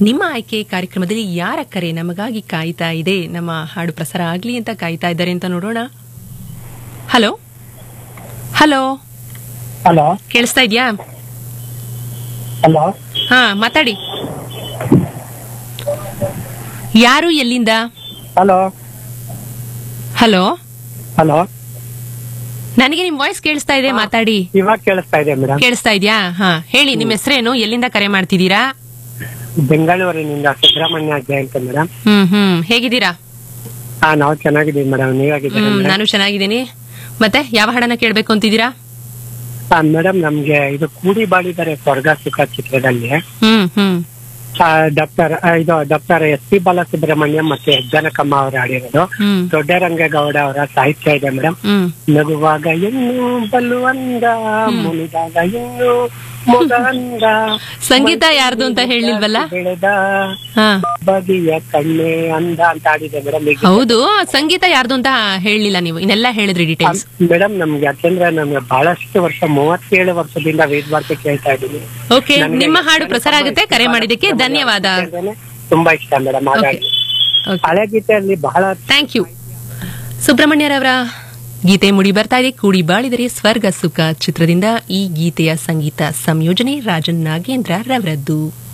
ನಿಮ್ಮ ಆಯ್ಕೆ ಕಾರ್ಯಕ್ರಮದಲ್ಲಿ ಯಾರ ಕರೆ ನಮಗಾಗಿ ಕಾಯ್ತಾ ಇದೆ ನಮ್ಮ ಹಾಡು ಪ್ರಸಾರ ಆಗ್ಲಿ ಅಂತ ಕಾಯ್ತಾ ಇದ್ದಾರೆ ಅಂತ ನೋಡೋಣ ಹಲೋ ಹಲೋ ಹಲೋ ಕೇಳಿಸ್ತಾ ಇದ್ಯಾ ಹಲೋ ಹಾ ಮಾತಾಡಿ ಯಾರು ಎಲ್ಲಿಂದ ಹಲೋ ಹಲೋ ಹಲೋ ನನಗೆ ನಿಮ್ ವಾಯ್ಸ್ ಕೇಳಿಸ್ತಾ ಇದೆ ಮಾತಾಡಿ ಇವಾಗ ಕೇಳಿಸ್ತಾ ಇದೆ ಮೇಡಮ್ ಕೇಳಿಸ್ತಾ ಇದ್ಯಾ ಹಾ ಹೇಳಿ ನಿಮ್ಮ ಹೆಸರೇನು ಎಲ್ಲಿಂದ ಕರೆ ಮಾಡ್ತಿದ್ದೀರಾ ಬೆಂಗಳೂರಿನಿಂದ ಸುಬ್ರಹ್ಮಣ್ಯ ಜಯಂತ್ ಮೇಡಮ್ ಹ್ಮ್ ಹ್ಮ್ ಹೇಗಿದ್ದೀರಾ ಹಾ ನಾವು ಚೆನ್ನಾಗಿದ್ದೀವಿ ಮೇಡಮ್ ನೀವಾಗಿದ್ದೀರಾ ಹ್ಮ್ ಮೇಡಮ್ ನಾನು ಚೆನ್ನಾಗಿದ್ದೀನಿ ಮತ್ತೆ ಯಾವ ಹಾಡನ್ನ ಕೇಳ್ಬೇಕು ಅಂತಿದ್ದೀರಾ ಮೇಡಮ್ ನಮ್ಗೆ ಇದು ಕೂಡಿ ಬಾಳಿದರೆ ಸ್ವರ್ಗ ಸುಖ ಚಿತ್ರದಲ್ಲಿ ಹ್ಮ್ ಹ್ಮ್ ಡಾಕ್ಟರ್ ಇದು ಡಾಕ್ಟರ್ ಎಸ್ ಪಿ ಬಾಲಸುಬ್ರಹ್ಮಣ್ಯಂ ಮತ್ತೆ ಹೆಜ್ಜನಕಮ್ಮ ಅವರು ಆಡಿರೋದು ಹ್ಮ್ ದೊಡ್ಡರಂಗೇಗೌಡ ಅವರ ಸಾಹಿತ್ಯ ಇದೆ ಮೇಡಮ್ ಹ್ಮ್ ನಗುವಾಗ ಇನ್ನು ಬಲುವಂದ ಮುನಿದಾಗ ಇನ್ನು ಮೊಗ ಅಂದ ಸಂಗೀತ ಯಾರ್ದು ಅಂತ ಹೇಳಿಲ್ವಲ್ಲ ಬೆಳೆದ ಹಾ ಬಗೆಯ ಕಣ್ಣೆ ಅಂದ ಅಂತ ಆಡಿದೆ ಮೇಡಮ್ ಈಗ ಹೌದು ಸಂಗೀತ ಯಾರ್ದು ಅಂತ ಹೇಳಿಲ್ಲ ನೀವು ಇನ್ನೆಲ್ಲ ಹೇಳಿದ್ರಿ ಡೀಟೇಲ್ಸ್ ಮೇಡಮ್ ನಮ್ಗೆ ಯಾಕೆಂದ್ರೆ ನಮ್ಗೆ ಬಹಳಷ್ಟು ವರ್ಷ ಮೂವತ್ತೇಳು ವರ್ಷದಿಂದ ವೇದ ವಾರ್ತೆ ಕೇಳ್ತಾ ಇದ್ದೀನಿ ಓಕೆ ನನಗೆ ನಿಮ್ಮ ಹಾಡು ನನಗೆ ಪ್ರಸಾರ ತುಂಬಾ ಆಗುತ್ತೆ ಇಷ್ಟ ಕರೆ ಬಹಳ ಮಾಡಿದ್ದಕ್ಕೆ ಇಷ್ಟ ಧನ್ಯವಾದ ಮೇಡಮ್. ತುಂಬಾ ಇಷ್ಟ ಮೇಡಮ್ ಹಾಗಾಗಿ ಓಕೆ ಹಳೆ ಗೀತೆಯಲ್ಲಿ ಬಹಳ ಥ್ಯಾಂಕ್ ಯು ಸುಬ್ರಹ್ಮಣ್ಯರವರ ಗೀತೆ ಮುಡಿ ಬರ್ತಾ ಇದೆ ಕೂಡಿ ಬಾಳಿದರೆ ಸ್ವರ್ಗ ಸುಖ ಚಿತ್ರದಿಂದ ಈ ಗೀತೆಯ ಸಂಗೀತ ಸಂಯೋಜನೆ ರಾಜನ್ ನಾಗೇಂದ್ರ ರವರದ್ದು